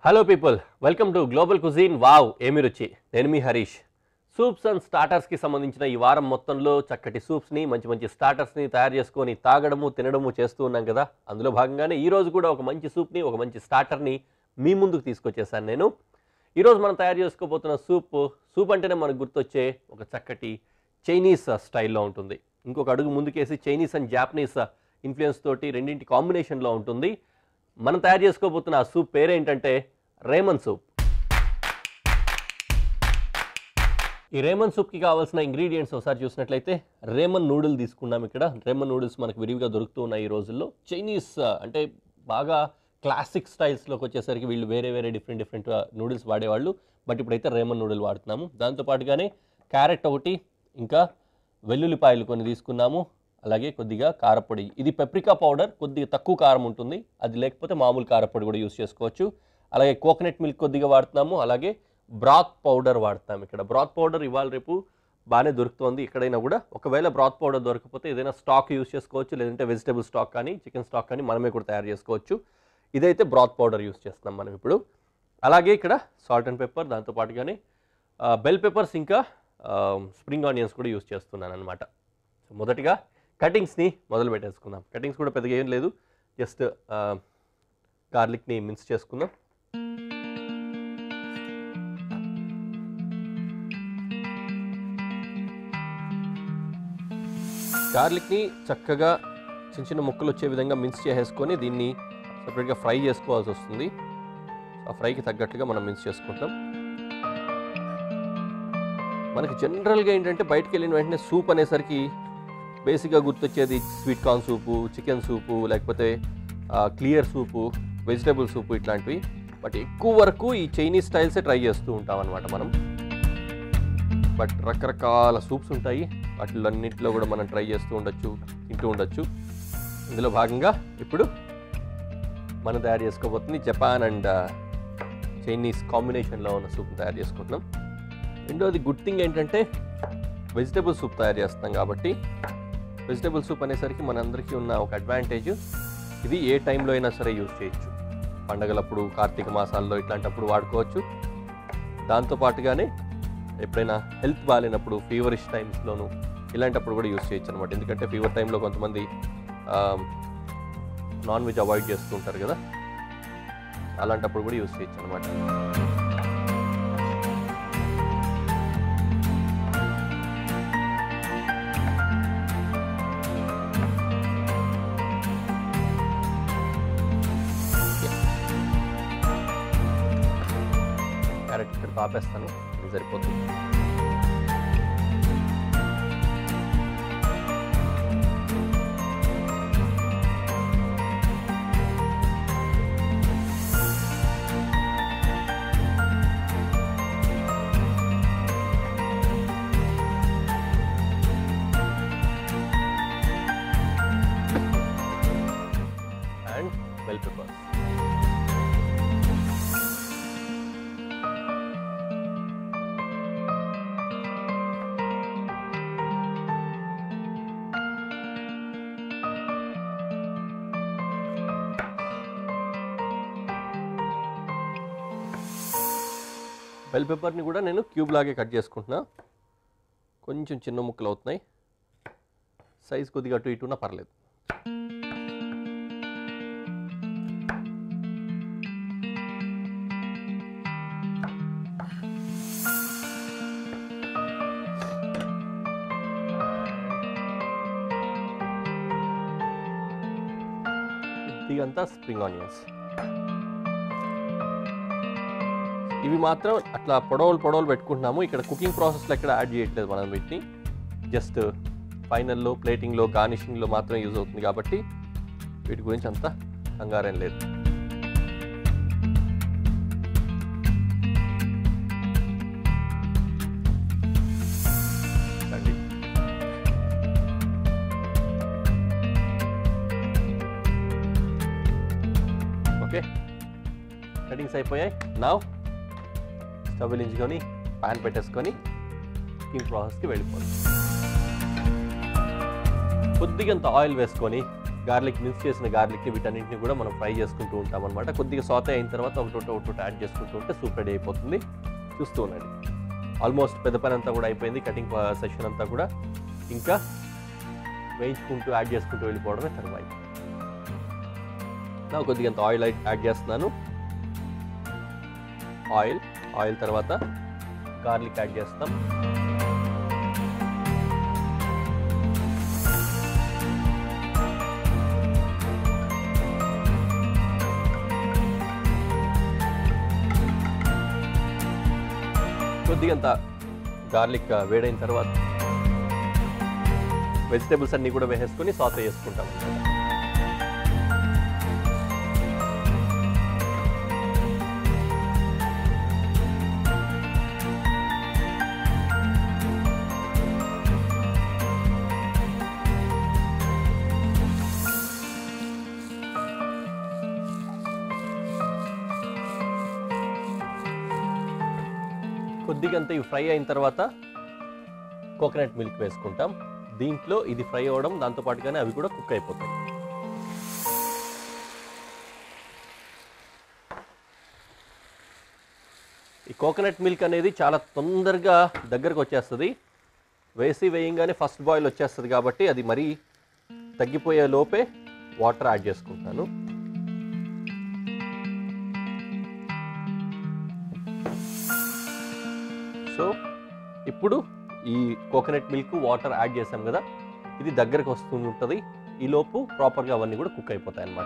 Hello people welcome to global cuisine wow ఏమి రుచి నేను మీ హరీష్ సూప్స్ అండ్ స్టార్టర్స్కి సంబంధించిన ఈ వారం మొత్తంలో చక్కటి సూప్స్ని మంచి మంచి స్టార్టర్స్ని తయారు చేసుకొని తాగడము తినడము చేస్తూ ఉన్నాం కదా అందులో భాగంగానే ఈ రోజు కూడా ఒక మంచి సూప్ని ఒక మంచి స్టార్టర్ని మీ ముందుకు తీసుకొచ్చేసాను నేను ఈరోజు మనం తయారు చేసుకోబోతున్న సూప్ సూప్ అంటేనే మనకు గుర్తొచ్చే ఒక చక్కటి చైనీస్ స్టైల్లో ఉంటుంది ఇంకొక అడుగు ముందుకేసి చైనీస్ అండ్ జాపనీస్ ఇన్ఫ్లుయెన్స్ తోటి రెండింటి కాంబినేషన్లో ఉంటుంది మనం తయారు చేసుకోబోతున్న ఆ సూప్ పేరేంటంటే రేమన్ సూప్ ఈ రేమన్ సూప్కి కావాల్సిన ఇంగ్రీడియంట్స్ ఒకసారి చూసినట్లయితే రేమన్ నూడిల్ తీసుకున్నాం ఇక్కడ రేమన్ నూడిల్స్ మనకు విరివిగా దొరుకుతూ ఉన్నాయి ఈ రోజుల్లో చైనీస్ అంటే బాగా క్లాసిక్ స్టైల్స్లోకి వచ్చేసరికి వీళ్ళు వేరే వేరే డిఫరెంట్ డిఫరెంట్ నూడిల్స్ వాడేవాళ్ళు బట్ ఇప్పుడైతే రేమన్ నూడిల్ వాడుతున్నాము దాంతోపాటుగానే క్యారెట్ ఒకటి ఇంకా వెల్లుల్లిపాయలు కొన్ని తీసుకున్నాము అలాగే కొద్దిగా కారపొడి ఇది పెప్రికా పౌడర్ కొద్దిగా తక్కువ కారం ఉంటుంది అది లేకపోతే మామూలు కారపొడి కూడా యూస్ చేసుకోవచ్చు అలాగే కోకోనట్ మిల్క్ కొద్దిగా వాడుతున్నాము అలాగే బ్రాత్ పౌడర్ వాడతాం ఇక్కడ బ్రాత్ పౌడర్ ఇవాళ రేపు బాగానే దొరుకుతుంది ఎక్కడైనా కూడా ఒకవేళ బ్రాత్ పౌడర్ దొరకకపోతే ఏదైనా స్టాక్ యూస్ చేసుకోవచ్చు లేదంటే వెజిటేబుల్ స్టాక్ కానీ చికెన్ స్టాక్ కానీ మనమే కూడా తయారు చేసుకోవచ్చు ఇదైతే బ్రాత్ పౌడర్ యూస్ చేస్తున్నాం మనం ఇప్పుడు అలాగే ఇక్కడ సాల్ట్ అండ్ పెప్పర్ దాంతోపాటుగానే బెల్ పెప్పర్స్ ఇంకా స్ప్రింగ్ ఆనియన్స్ కూడా యూస్ చేస్తున్నాను అనమాట సో మొదటిగా కటింగ్స్ని మొదలు పెట్టేసుకుందాం కటింగ్స్ కూడా పెద్దగా ఏం లేదు జస్ట్ గార్లిక్ని మిన్స్ చేసుకుందాం గార్లిక్ని చక్కగా చిన్న చిన్న ముక్కలు వచ్చే విధంగా మిన్స్ చేసేసుకొని దీన్ని సపరేట్గా ఫ్రై చేసుకోవాల్సి వస్తుంది ఆ ఫ్రైకి తగ్గట్టుగా మనం మిన్స్ చేసుకుంటాం మనకి జనరల్గా ఏంటంటే బయటకు వెళ్ళిన వెంటనే సూప్ అనేసరికి బేసిక్గా గుర్తొచ్చేది sweet corn soup chicken soup లేకపోతే క్లియర్ సూపు వెజిటేబుల్ సూపు ఇట్లాంటివి బట్ ఎక్కువ వరకు ఈ చైనీస్ స్టైల్సే ట్రై చేస్తూ ఉంటాం అనమాట మనం బట్ రకరకాల సూప్స్ ఉంటాయి వాటిలన్నింటిలో కూడా మనం ట్రై చేస్తూ ఉండొచ్చు తింటూ ఉండొచ్చు ఇందులో భాగంగా ఇప్పుడు మనం తయారు చేసుకోబోతుంది జపాన్ అండ్ చైనీస్ కాంబినేషన్లో ఉన్న సూప్ తయారు చేసుకుంటున్నాం రెండోది గుడ్ థింగ్ ఏంటంటే వెజిటేబుల్ సూప్ తయారు చేస్తాం కాబట్టి వెజిటేబుల్ సూప్ అనేసరికి మనందరికీ ఉన్న ఒక అడ్వాంటేజ్ ఇది ఏ టైంలో అయినా సరే యూజ్ చేయొచ్చు పండగలప్పుడు కార్తీక మాసాల్లో ఇట్లాంటప్పుడు వాడుకోవచ్చు దాంతోపాటుగానే ఎప్పుడైనా హెల్త్ బాగాలేనప్పుడు ఫీవరిష్ టైమ్స్లోను ఇలాంటప్పుడు కూడా యూస్ చేయొచ్చు అనమాట ఎందుకంటే ఫీవర్ టైంలో కొంతమంది నాన్ వెజ్ అవాయిడ్ చేస్తూ ఉంటారు కదా అలాంటప్పుడు కూడా యూస్ చేయొచ్చు అనమాట క్యారెట్ ఇక్కడ తాపేస్తాను ఇది సరిపోతుంది అండ్ బెల్ పెప్పర్స్ బెల్ పెప్పర్ని కూడా నేను క్యూబ్ లాగే కట్ చేసుకుంటున్నా కొంచెం చిన్న ముక్కలు అవుతున్నాయి సైజ్ కొద్దిగా అటు ఇటు ఉన్నా పర్లేదు ఇదంతా స్ప్రింగ్ ఆనియన్స్ ఇవి మాత్రం అట్లా పొడవులు పొడవులు పెట్టుకుంటున్నాము ఇక్కడ కుకింగ్ ప్రాసెస్లో ఎక్కడ యాడ్ చేయట్లేదు మనం వీటిని జస్ట్ ఫైనల్లో ప్లేటింగ్లో గార్నిషింగ్లో మాత్రం యూజ్ అవుతుంది కాబట్టి వీటి గురించి అంత కంగారేం లేదు రండి. ఓకే కటింగ్స్ అయిపోయాయి నా స్టవ్ వెలించుకొని ప్యాన్ పెట్టేసుకొని కుకింగ్ ప్రాసెస్కి వెళ్ళిపోవాలి కొద్దిగంత ఆయిల్ వేసుకొని గార్లిక్ మిక్స్ చేసిన గార్లిక్ని వీటన్నింటిని కూడా మనం ఫ్రై చేసుకుంటూ ఉంటాం అనమాట కొద్దిగా సాతే అయిన తర్వాత ఒకటొకటి ఒకటొకటి యాడ్ చేసుకుంటూ ఉంటే సూప్ రెడీ అయిపోతుంది చూస్తూ ఉండండి ఆల్మోస్ట్ పెద్ద పని అంతా కూడా అయిపోయింది కటింగ్ సెషన్ అంతా కూడా ఇంకా వేయించుకుంటూ యాడ్ చేసుకుంటూ వెళ్ళిపోవడమే తర్వాత నా కొద్దిగా అంత ఆయిల్ యాడ్ చేస్తున్నాను ఆయిల్ ఆయిల్ తర్వాత గార్లిక్ యాడ్ చేస్తాం కొద్దిగా అంత గార్లిక్ వేడైన తర్వాత వెజిటేబుల్స్ అన్నీ కూడా వేసేసుకొని సాత చేసుకుంటాం అన్నమాట కొద్దిగా అంత ఇవి ఫ్రై అయిన తర్వాత కోకోనట్ మిల్క్ వేసుకుంటాం దీంట్లో ఇది ఫ్రై అవ్వడం దాంతో పాటుగానే అవి కూడా కుక్ అయిపోతాయి ఈ కోకోనట్ మిల్క్ అనేది చాలా తొందరగా దగ్గరకు వచ్చేస్తుంది వేసి వేయంగానే ఫస్ట్ బాయిల్ వచ్చేస్తుంది కాబట్టి అది మరీ తగ్గిపోయే లోపే వాటర్ యాడ్ చేసుకుంటాను సో ఇప్పుడు ఈ కోకోనట్ మిల్క్ వాటర్ యాడ్ చేసాం కదా ఇది దగ్గరకు వస్తూ ఉంటుంది ఈ లోపు ప్రాపర్గా అవన్నీ కూడా కుక్ అయిపోతాయి అన్నమాట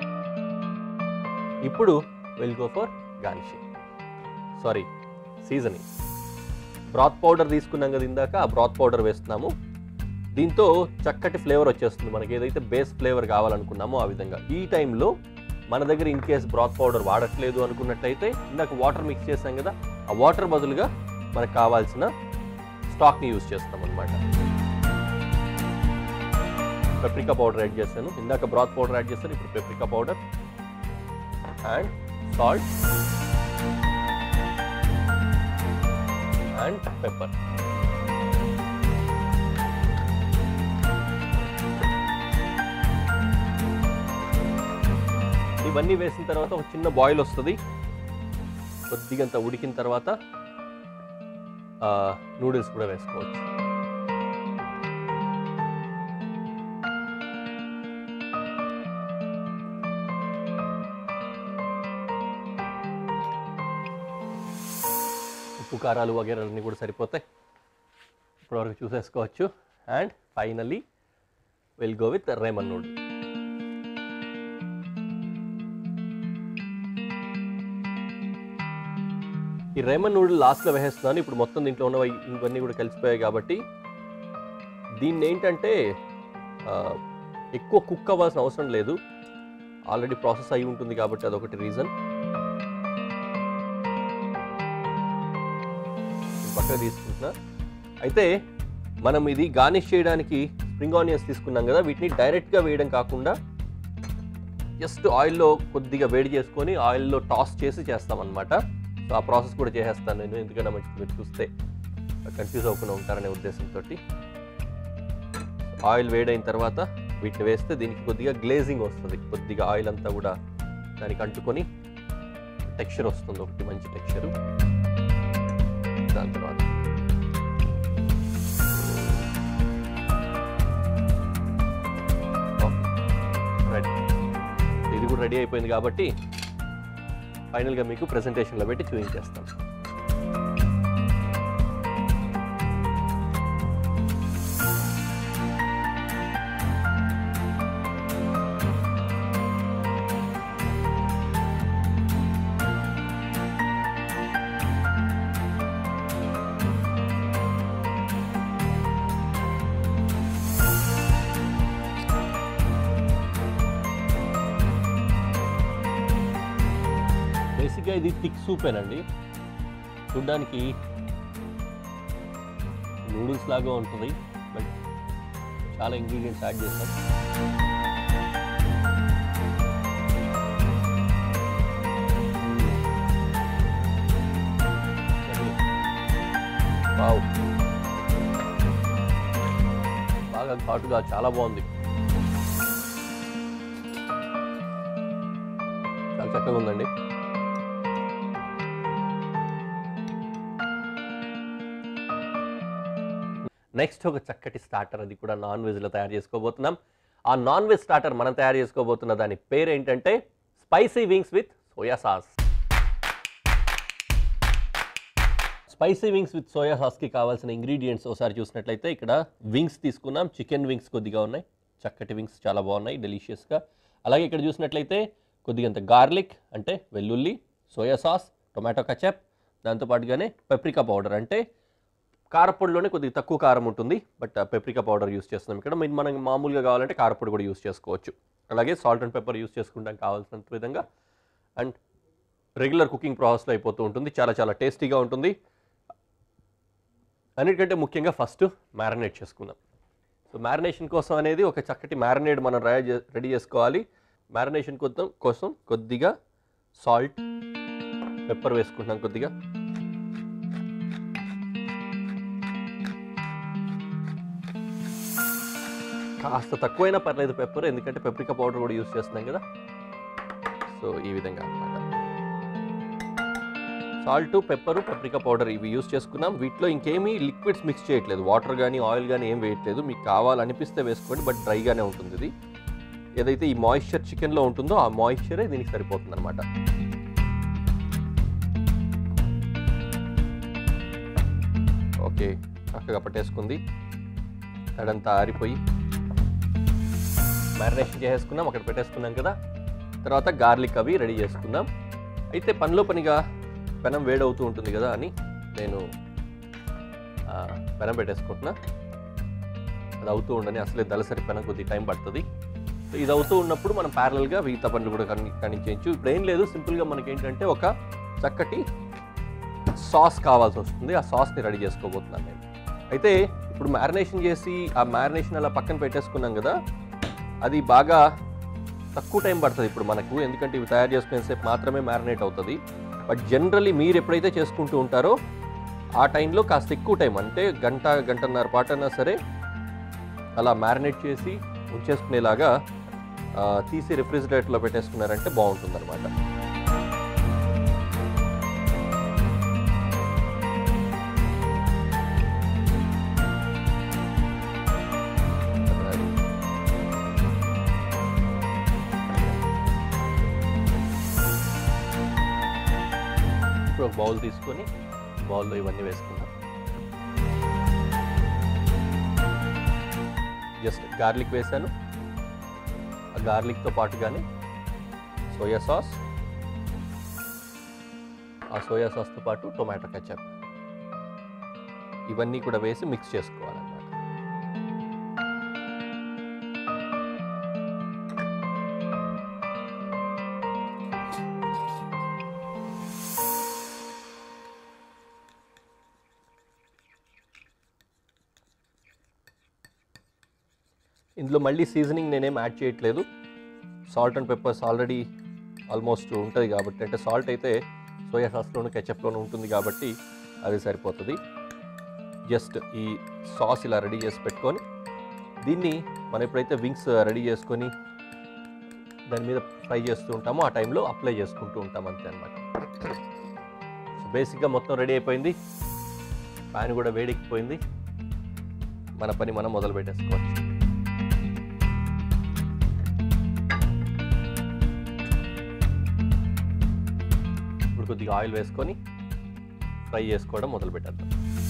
ఇప్పుడు we'll go for garnishing sorry seasoning broth powder తీసుకున్నాం కదా ఇందాక ఆ బ్రాత్ పౌడర్ వేస్తున్నాము దీంతో చక్కటి ఫ్లేవర్ వచ్చేస్తుంది మనకి ఏదైతే బేస్ ఫ్లేవర్ కావాలనుకున్నామో ఆ విధంగా ఈ టైంలో మన దగ్గర ఇన్ కేస్ బ్రాత్ పౌడర్ వాడట్లేదు అనుకున్నట్టయితే ఇందాక వాటర్ మిక్స్ చేసాం కదా ఆ వాటర్ బదులుగా మనకు కావాల్సిన స్టాక్ని యూజ్ చేస్తాం అనమాట పెప్రికా పౌడర్ యాడ్ చేశాను ఇందాక బ్రాత్ పౌడర్ యాడ్ చేశాను ఇప్పుడు paprika powder and salt and pepper ఇవన్నీ వేసిన తర్వాత ఒక చిన్న బాయిల్ వస్తుంది కొద్దిగంత ఉడికిన తర్వాత నూడిల్స్ కూడా వేసుకోవచ్చు ఉప్పు కారాలు వగేరాలన్నీ కూడా సరిపోతాయి ఇప్పటివరకు చూసేసుకోవచ్చు and finally will go with ramen noodle ఈ రేమన్ నూడిల్ లాస్ట్లో వేసేస్తున్నాను ఇప్పుడు మొత్తం దీంట్లో ఉన్న ఇవన్నీ కూడా కలిసిపోయాయి కాబట్టి దీన్ని ఏంటంటే ఆ, ఎక్కువ కుక్ అవ్వాల్సిన అవసరం లేదు ఆల్రెడీ ప్రాసెస్ అయి ఉంటుంది కాబట్టి అదొకటి రీజన్ పక్కన తీసుకుంటున్నా అయితే మనం ఇది గార్నిష్ చేయడానికి స్ప్రింగ్ ఆనియన్స్ తీసుకున్నాం కదా వీటిని డైరెక్ట్గా వేయడం కాకుండా జస్ట్ ఆయిల్లో కొద్దిగా వేడి చేసుకొని ఆయిల్లో టాస్ చేసి చేస్తామన్నమాట సో ఆ ప్రాసెస్ కూడా చేసేస్తాను నేను ఎందుకంటే మంచి మీరు చూస్తే కన్ఫ్యూజ్ అవ్వకుండా ఉంటారనే ఉద్దేశంతో ఆయిల్ వేడైన తర్వాత వీటిని వేస్తే దీనికి కొద్దిగా గ్లేజింగ్ వస్తుంది కొద్దిగా ఆయిల్ అంతా కూడా దానికి అంటుకొని టెక్స్చర్ వస్తుంది ఒకటి మంచి టెక్స్చర్ దాని తర్వాత రెడీ ఇది కూడా రెడీ అయిపోయింది కాబట్టి ఫైనల్గా మీకు ప్రెజెంటేషన్లో పెట్టి చూపించేస్తాను బేసిక్గా ఇది థిక్ సూపేనండి చూడ్డానికి నూడిల్స్ లాగా ఉంటుంది బట్ చాలా ఇంగ్రీడియంట్స్ యాడ్ చేస్తాం వావ్ బాగా ఘాటుగా చాలా బాగుంది చక్కగా ఉందండి నెక్స్ట్ ఒక చక్కటి స్టార్టర్ అది కూడా నాన్ వెజ్లో తయారు చేసుకోబోతున్నాం ఆ నాన్ వెజ్ స్టార్టర్ మనం తయారు చేసుకోబోతున్న దాని పేరు ఏంటంటే spicy wings with soya sauce spicy wings with soya సాస్కి కావాల్సిన ఇంగ్రీడియంట్స్ ఒకసారి చూసినట్లయితే ఇక్కడ వింగ్స్ తీసుకున్నాం చికెన్ వింగ్స్ కొద్దిగా ఉన్నాయి చక్కటి వింగ్స్ చాలా బాగున్నాయి డెలిషియస్గా అలాగే ఇక్కడ చూసినట్లయితే కొద్దిగంత గార్లిక్ అంటే వెల్లుల్లి సోయా సాస్ టొమాటో కచప్ దాంతోపాటుగానే పెప్రికా పౌడర్ అంటే కారపొడిలోనే కొద్దిగా తక్కువ కారం ఉంటుంది బట్ పెప్రికా పౌడర్ యూస్ చేస్తున్నాం ఇక్కడ మీరు మనం మామూలుగా కావాలంటే కారపొడి కూడా యూస్ చేసుకోవచ్చు అలాగే సాల్ట్ అండ్ పెప్పర్ యూస్ చేసుకుంటాం కావాల్సినంత విధంగా అండ్ రెగ్యులర్ కుకింగ్ ప్రాసెస్లో అయిపోతూ ఉంటుంది చాలా చాలా టేస్టీగా ఉంటుంది అన్నిటికంటే ముఖ్యంగా ఫస్ట్ మ్యారినేట్ చేసుకుందాం సో మ్యారినేషన్ కోసం అనేది ఒక చక్కటి మ్యారినేట్ మనం రెడీ రెడీ చేసుకోవాలి మ్యారినేషన్ కోసం కోసం కొద్దిగా సాల్ట్ పెప్పర్ వేసుకుంటున్నాం కొద్దిగా కాస్త తక్కువైనా పర్లేదు పెప్పర్ ఎందుకంటే పెప్రికా పౌడర్ కూడా యూస్ చేస్తున్నాం కదా సో ఈ విధంగా అనమాట సాల్ట్ పెప్పరు పెప్రికా పౌడర్ ఇవి యూస్ చేసుకున్నాం వీటిలో ఇంకేమీ లిక్విడ్స్ మిక్స్ చేయట్లేదు వాటర్ కానీ ఆయిల్ కానీ ఏం వేయట్లేదు మీకు కావాలనిపిస్తే వేసుకోండి బట్ డ్రైగానే ఉంటుంది ఇది ఏదైతే ఈ మాయిశ్చర్ చికెన్లో ఉంటుందో ఆ మాయిశ్చరే దీనికి సరిపోతుంది అనమాట ఓకే చక్కగా పట్టేసుకుంది తడంతా ఆరిపోయి మ్యారినేషన్ చేసేసుకున్నాం అక్కడ పెట్టేసుకున్నాం కదా తర్వాత గార్లిక్ అవి రెడీ చేసుకుందాం అయితే పనిలో పనిగా పెనం వేడవుతూ ఉంటుంది కదా అని నేను ఆ, పెనం పెట్టేసుకుంటున్నా అది అవుతూ ఉండని అసలే దళసరి పెనం కొద్ది టైం పడుతుంది సో ఇది అవుతూ ఉన్నప్పుడు మనం ప్యారల్గా మిగతా పనులు కూడా కని కనిపించవచ్చు ఇప్పుడు ఏం లేదు సింపుల్గా మనకి ఏంటంటే ఒక చక్కటి సాస్ కావాల్సి వస్తుంది ఆ సాస్ని రెడీ చేసుకోబోతున్నాను నేను అయితే ఇప్పుడు మ్యారినేషన్ చేసి ఆ మ్యారినేషన్ అలా పక్కన పెట్టేసుకున్నాం కదా అది బాగా తక్కువ టైం పడుతుంది ఇప్పుడు మనకు ఎందుకంటే ఇవి తయారు చేసుకునే సేపు మాత్రమే మ్యారినేట్ అవుతుంది బట్ జనరల్లీ మీరు ఎప్పుడైతే చేసుకుంటూ ఉంటారో ఆ టైంలో కాస్త ఎక్కువ టైం అంటే గంట గంటన్నర పాటన్నా సరే అలా మ్యారినేట్ చేసి ఉంచేసుకునేలాగా ఆ, తీసి రిఫ్రిజిరేటర్లో పెట్టేసుకున్నారంటే బాగుంటుంది అనమాట ఇప్పుడు ఒక బౌల్ తీసుకొని బౌల్లో ఇవన్నీ వేసుకుందాం జస్ట్ గార్లిక్ వేసాను ఆ గార్లిక్తో పాటుగానే సోయా సాస్ ఆ సోయా సాస్తో పాటు టొమాటో కెచప్ ఇవన్నీ కూడా వేసి మిక్స్ చేసుకోవాలన్నమాట ఇందులో మళ్ళీ సీజనింగ్ నేనేం యాడ్ చేయట్లేదు salt and peppers already almost ఉంటుంది కాబట్టి అంటే సాల్ట్ అయితే సోయా సాస్లోను కెచప్లోను ఉంటుంది కాబట్టి అది సరిపోతుంది జస్ట్ ఈ సాస్ ఇలా రెడీ చేసి పెట్టుకొని దీన్ని మనం ఎప్పుడైతే వింగ్స్ రెడీ చేసుకొని దాని మీద ఫ్రై చేస్తూ ఉంటామో ఆ టైంలో అప్లై చేసుకుంటూ ఉంటాం అంతే అనమాట సో బేసిక్గా మొత్తం రెడీ అయిపోయింది ప్యాన్ కూడా వేడెక్కిపోయింది మన పని మనం మొదలు పెట్టేసుకోవచ్చు ఇప్పుడు కొద్దిగా ఆయిల్ వేసుకొని ఫ్రై చేసుకోవడం మొదలు పెట్టేద్దాం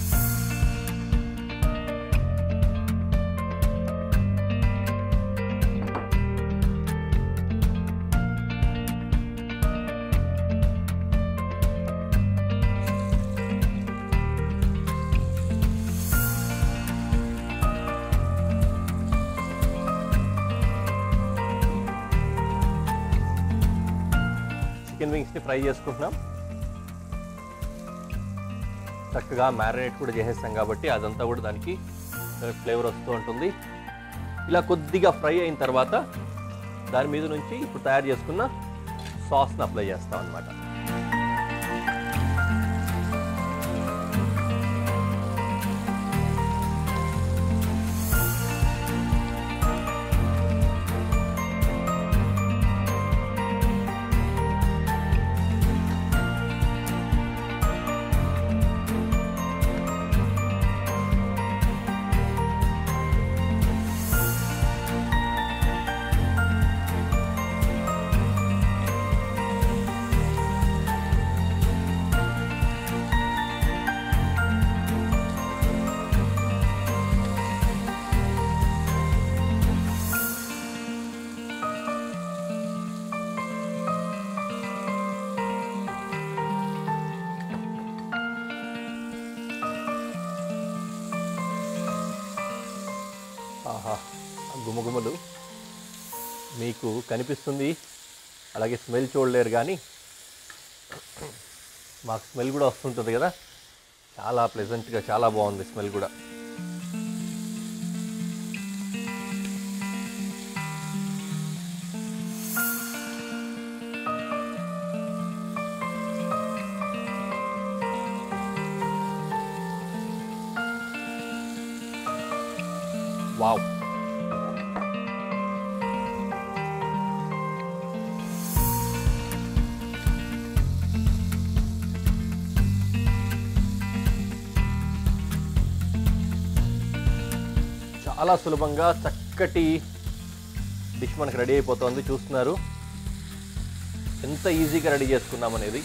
చికెన్ వింగ్స్ని ఫ్రై చేసుకుంటున్నాం చక్కగా మ్యారినేట్ కూడా చేసేస్తాం కాబట్టి అదంతా కూడా దానికి ఫ్లేవర్ వస్తూ ఉంటుంది ఇలా కొద్దిగా ఫ్రై అయిన తర్వాత దాని మీద నుంచి ఇప్పుడు తయారు చేసుకున్న సాస్ని అప్లై చేస్తాం అనమాట గుమగుమలు మీకు కనిపిస్తుంది అలాగే స్మెల్ చూడలేరు కానీ మాకు స్మెల్ కూడా వస్తుంటుంది కదా చాలా ప్లెజెంట్గా చాలా బాగుంది స్మెల్ కూడా వావ్ చాలా సులభంగా చక్కటి డిష్ మనకు రెడీ అయిపోతుంది చూస్తున్నారు ఎంత ఈజీగా రెడీ చేసుకున్నాం అనేది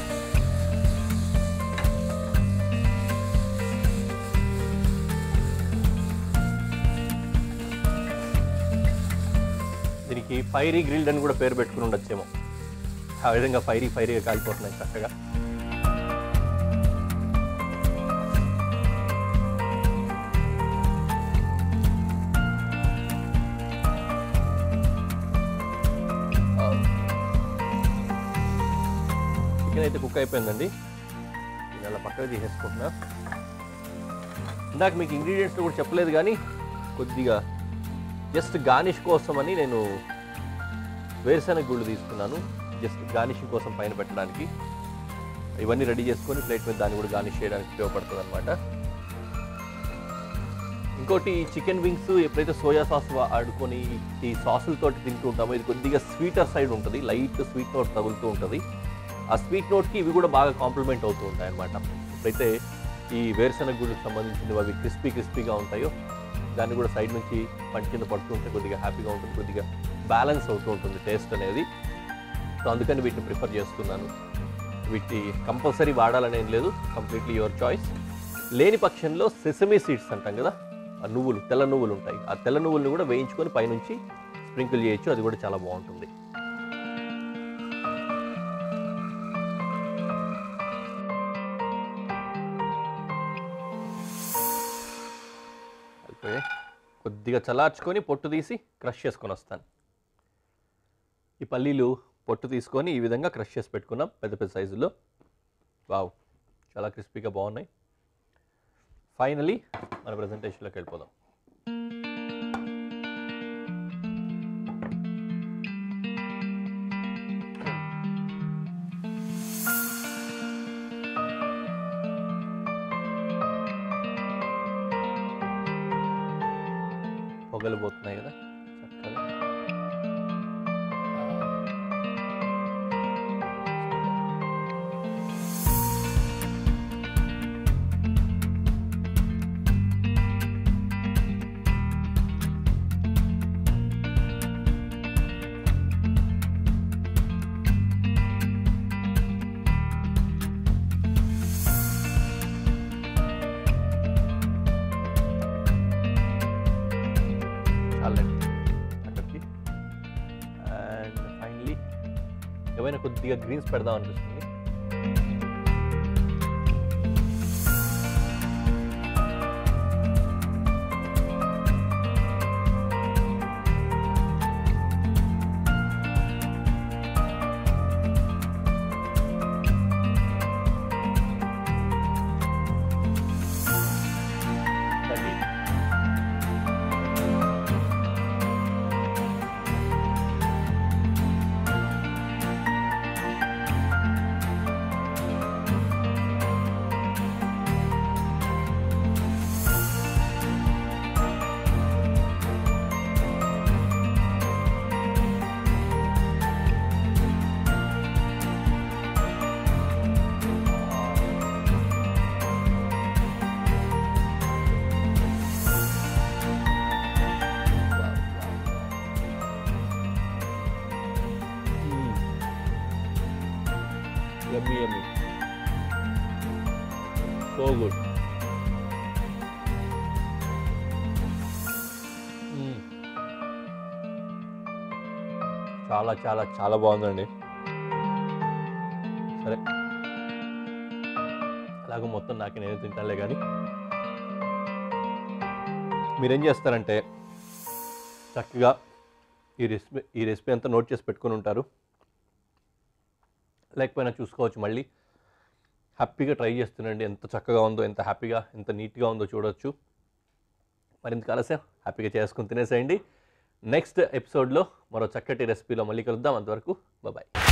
దీనికి ఫైరీ గ్రిల్డ్ అని కూడా పేరు పెట్టుకుని ఉండొచ్చేమో ఆ విధంగా ఫైరీ ఫైరీగా కాలిపోతున్నాయి చక్కగా చికెన్ అయితే కుక్ అయిపోయిందండి ఇది అలా పక్కకు తీసేసుకుంటున్నా ఇందాక మీకు ఇంగ్రీడియంట్స్ కూడా చెప్పలేదు కానీ కొద్దిగా జస్ట్ గార్నిష్ కోసం అని నేను వేరుశనగ గుళ్ళు తీసుకున్నాను జస్ట్ గార్నిషింగ్ కోసం పైన పెట్టడానికి ఇవన్నీ రెడీ చేసుకొని ప్లేట్ మీద దాన్ని కూడా గార్నిష్ చేయడానికి ఉపయోగపడుతుంది అనమాట ఇంకోటి చికెన్ వింగ్స్ ఎప్పుడైతే సోయా సాస్ ఆడుకొని ఈ సాసులతోటి తింటూ ఉంటామో ఇది కొద్దిగా స్వీటర్ సైడ్ ఉంటుంది లైట్ స్వీట్ నోట్ తగులుతూ ఉంటుంది ఆ స్వీట్ నోట్కి ఇవి కూడా బాగా కాంప్లిమెంట్ అవుతూ ఉంటాయి అనమాట ఎప్పుడైతే ఈ వేరుశనగ గుళ్ళకి సంబంధించినవి అవి క్రిస్పీ క్రిస్పీగా ఉంటాయో దాన్ని కూడా సైడ్ నుంచి పంట కింద పడుతూ ఉంటే కొద్దిగా హ్యాపీగా ఉంటుంది కొద్దిగా బ్యాలెన్స్ అవుతూ ఉంటుంది టేస్ట్ అనేది సో అందుకని వీటిని ప్రిఫర్ చేస్తున్నాను వీటి కంపల్సరీ వాడాలనేం లేదు కంప్లీట్లీ యువర్ చాయిస్ లేని పక్షంలో సెసమీ సీడ్స్ అంటాం కదా ఆ నువ్వులు తెల్ల నువ్వులు ఉంటాయి ఆ తెల్ల నువ్వులను కూడా వేయించుకొని పైనుంచి స్ప్రింకిల్ చేయొచ్చు అది కూడా చాలా బాగుంటుంది అయిపోయి కొద్దిగా చల్లార్చుకొని పొట్టు తీసి క్రష్ చేసుకొని వస్తాను ఈ పల్లీలు పొట్టు తీసుకొని ఈ విధంగా క్రష్ చేసి పెట్టుకున్నాం పెద్ద పెద్ద సైజులో వావ్ చాలా క్రిస్పీగా బాగున్నాయి ఫైనలీ మన ప్రజెంటేషన్లోకి వెళ్ళిపోదాం పొగలు పోతున్నాయి కదా చక్కగా చాలండి అక్కడికి అండ్ ఫైనలీ ఏమైనా కొద్దిగా గ్రీన్స్ పెడదాం అనిపిస్తుంది రండి. Yummy, yummy. So good. Mm. చాలా చాలా చాలా బాగుందండి సరే అలాగ మొత్తం నాకు నేను తింటాలే కానీ మీరేం చేస్తారంటే చక్కగా ఈ రెసిపీ ఈ రెసిపీ అంతా నోట్ చేసి పెట్టుకొని ఉంటారు లేకపోయినా చూసుకోవచ్చు మళ్ళీ హ్యాపీగా ట్రై చేస్తుండండి ఎంత చక్కగా ఉందో ఎంత హ్యాపీగా ఎంత నీట్గా ఉందో చూడొచ్చు మరింత ఆలస్యం హ్యాపీగా చేసుకుని తినేసేయండి నెక్స్ట్ ఎపిసోడ్లో మరో చక్కటి రెసిపీలో మళ్ళీ కలుద్దాం అంతవరకు బాయ్